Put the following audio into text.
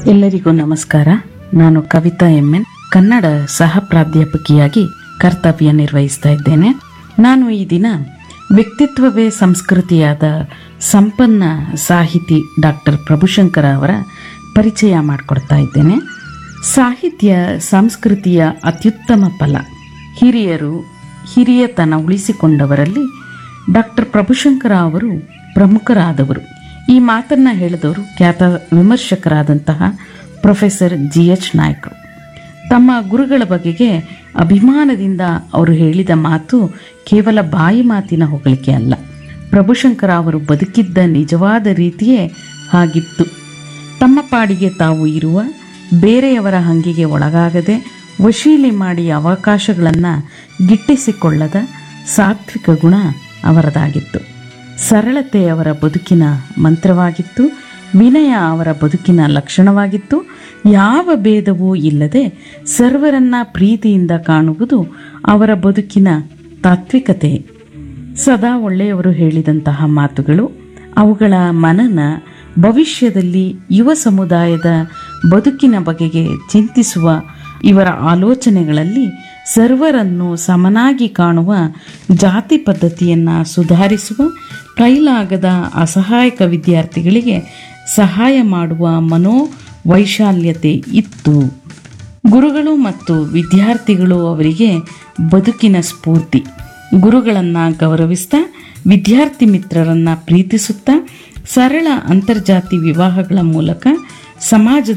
ಎಲ್ಲರಿಗೂ ನಮಸ್ಕಾರ ನಾನು ಕವಿತಾ ಎನ್ ಕನ್ನಡ ಸಹ ಪ್ರಾಧ್ಯಾಪಕಿಯಾಗಿ ಕರ್ತವ್ಯ ನಿರ್ವಹಿಸ್ತಾ ಇದ್ದೇನೆ ನಾನು ಈ ದಿನ ವ್ಯಕ್ತಿತ್ವವೇ ಸಂಸ್ಕೃತಿಯಾದ ಸಂಪನ್ನ ಸಾಹಿತಿ ಡಾಕ್ಟರ್ ಪ್ರಭುಶಂಕರ ಅವರ ಪರಿಚಯ ಮಾಡಿಕೊಡ್ತಾ ಇದ್ದೇನೆ ಸಾಹಿತ್ಯ ಸಂಸ್ಕೃತಿಯ ಅತ್ಯುತ್ತಮ ಫಲ ಹಿರಿಯರು ಹಿರಿಯತನ ಉಳಿಸಿಕೊಂಡವರಲ್ಲಿ ಡಾಕ್ಟರ್ ಪ್ರಭುಶಂಕರ ಅವರು ಪ್ರಮುಖರಾದವರು ಈ ಮಾತನ್ನ ಹೇಳಿದವರು ಖ್ಯಾತ ವಿಮರ್ಶಕರಾದಂತಹ ಪ್ರೊಫೆಸರ್ ಜಿ ಎಚ್ ನಾಯ್ಕರು ತಮ್ಮ ಗುರುಗಳ ಬಗೆಗೆ ಅಭಿಮಾನದಿಂದ ಅವರು ಹೇಳಿದ ಮಾತು ಕೇವಲ ಬಾಯಿ ಮಾತಿನ ಹೊಗಳಿಕೆ ಅಲ್ಲ ಪ್ರಭುಶಂಕರ ಅವರು ಬದುಕಿದ್ದ ನಿಜವಾದ ರೀತಿಯೇ ಹಾಗಿತ್ತು ತಮ್ಮ ಪಾಡಿಗೆ ತಾವು ಇರುವ ಬೇರೆಯವರ ಹಂಗಿಗೆ ಒಳಗಾಗದೆ ವಶೀಲಿ ಮಾಡಿ ಅವಕಾಶಗಳನ್ನು ಗಿಟ್ಟಿಸಿಕೊಳ್ಳದ ಸಾತ್ವಿಕ ಗುಣ ಅವರದಾಗಿತ್ತು ಸರಳತೆ ಅವರ ಬದುಕಿನ ಮಂತ್ರವಾಗಿತ್ತು ವಿನಯ ಅವರ ಬದುಕಿನ ಲಕ್ಷಣವಾಗಿತ್ತು ಯಾವ ಭೇದವೂ ಇಲ್ಲದೆ ಸರ್ವರನ್ನ ಪ್ರೀತಿಯಿಂದ ಕಾಣುವುದು ಅವರ ಬದುಕಿನ ತಾತ್ವಿಕತೆ ಸದಾ ಒಳ್ಳೆಯವರು ಹೇಳಿದಂತಹ ಮಾತುಗಳು ಅವುಗಳ ಮನನ ಭವಿಷ್ಯದಲ್ಲಿ ಯುವ ಸಮುದಾಯದ ಬದುಕಿನ ಬಗೆಗೆ ಚಿಂತಿಸುವ ಇವರ ಆಲೋಚನೆಗಳಲ್ಲಿ ಸರ್ವರನ್ನು ಸಮನಾಗಿ ಕಾಣುವ ಜಾತಿ ಪದ್ಧತಿಯನ್ನು ಸುಧಾರಿಸುವ ಕೈಲಾಗದ ಅಸಹಾಯಕ ವಿದ್ಯಾರ್ಥಿಗಳಿಗೆ ಸಹಾಯ ಮಾಡುವ ಮನೋವೈಶಾಲ್ಯತೆ ಇತ್ತು ಗುರುಗಳು ಮತ್ತು ವಿದ್ಯಾರ್ಥಿಗಳು ಅವರಿಗೆ ಬದುಕಿನ ಸ್ಫೂರ್ತಿ ಗುರುಗಳನ್ನು ಗೌರವಿಸ್ತಾ ವಿದ್ಯಾರ್ಥಿ ಮಿತ್ರರನ್ನ ಪ್ರೀತಿಸುತ್ತಾ ಸರಳ ಅಂತರ್ಜಾತಿ ವಿವಾಹಗಳ ಮೂಲಕ ಸಮಾಜದ